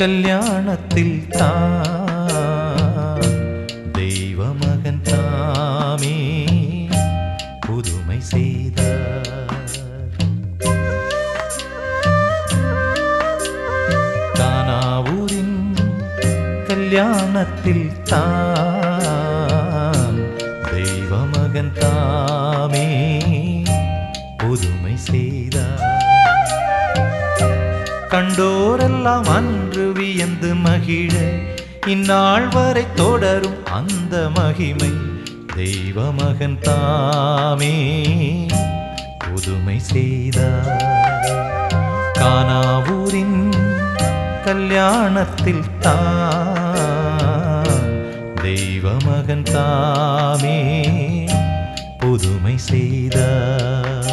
கல்யாணத்தில் தான் தெய்வ மகன் தாமே புதுமை செய்தார் கானாவூரின் கல்யாணத்தில் தான் தெய்வ மகன் தாமே புதுமை செய்தார் கண்டோரெல்லாம் அன்று வியந்து மகிழ இந்நாள் வரை தொடரும் அந்த மகிமை தெய்வ மகன் தாமே புதுமை செய்தார் கானாவூரின் கல்யாணத்தில் தான் தெய்வ மகன் தாமே புதுமை செய்தார்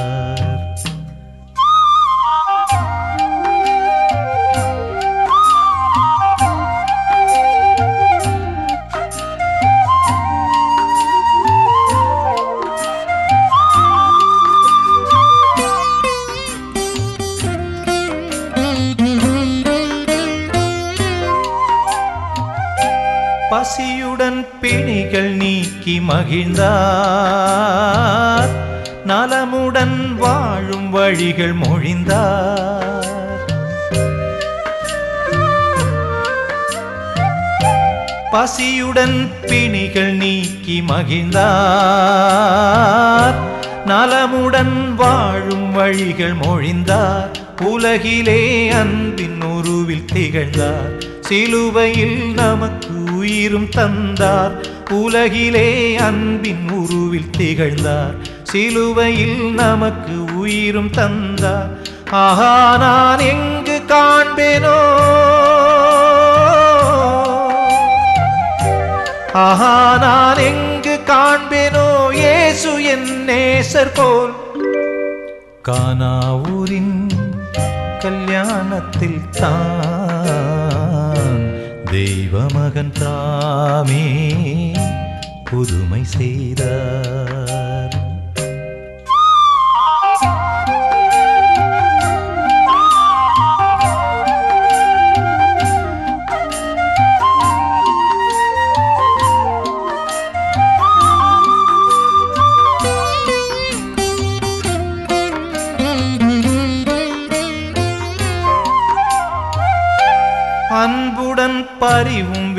பசியுடன் பிணிகள் நீக்கி மகிழ்ந்தார் நலமுடன் வாழும் வழிகள் மொழிந்தார் பசியுடன் பிணிகள் நீக்கி மகிழ்ந்தார் நலமுடன் வாழும் வழிகள் மொழிந்தார் உலகிலே அன்பின் உருவில் திகழ்ந்தார் சிலுவையில் நமக்கு உயிரும் தந்தார் உலகிலே அன்பின் உருவில் திகழ்ந்தார் சிலுவையில் நமக்கு உயிரும் தந்தார் ஆஹா நான் எங்கு காண்பேனோ ஆஹா நான் எங்கு காண்பேனோ இயேசு என் நேசர் போல் கானாவூரின் கல்யாணத்தில் தான் தெய்வ மகன் தாமே புதுமை செய்தார் அன்புடன் பரிவும்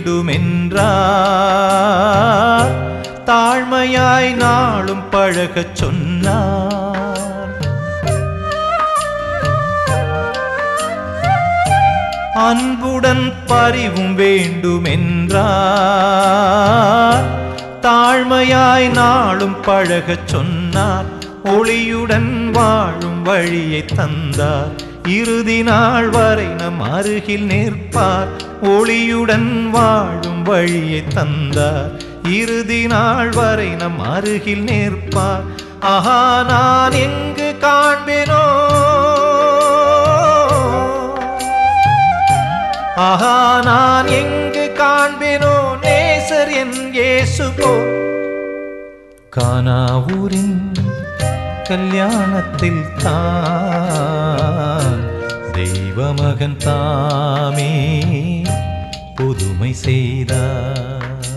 வேண்டுமென்றார் தாழ்மையாய் நாளும் பழகச் சொன்னார் அன்புடன் பரிவும் வேண்டுமென்றார் தாழ்மையாய் நாளும் பழகச் சொன்னார் ஒளியுடன் வாழும் வழியை தந்தார் இறுதி நாள் வரை நம் அருகில் நிற்பார் ஒளியுடன் வாழும் வழியை தந்தார் இறுதி நாள் வரை நம் அருகில் நிற்பார் ஆஹா நான் எங்கு காண்பேனோ ஆஹா நான் எங்கு காண்பேனோ நேசர் என் இயேசு போல் கானாவூரின் கல்யாணத்தில் தான் தெய்வ மகன் தாமே புதுமை செய்தார்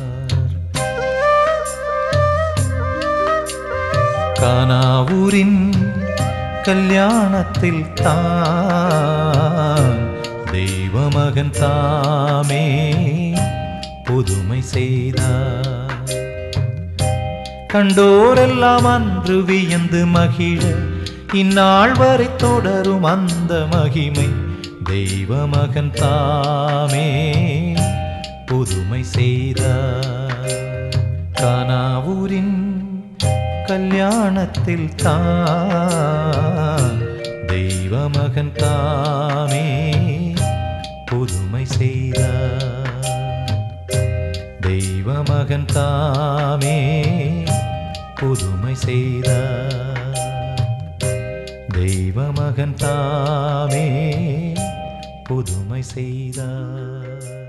கானாவூரின் கல்யாணத்தில் தான் தெய்வ மகன் தாமே புதுமை செய்தார் கண்டோரெல்லாம் அன்று வியந்து மகிழ இந்நாள் வரை தொடரும் அந்த மகிமை தெய்வ மகன் தாமே புதுமை செய்தார் கானாவூரின் கல்யாணத்தில் தான் தெய்வ மகன் தாமே புதுமை செய்தார் தெய்வ மகன் தாமே புதுமை செய்தார் தெய்வ மகன் தாமே புதுமை செய்தார்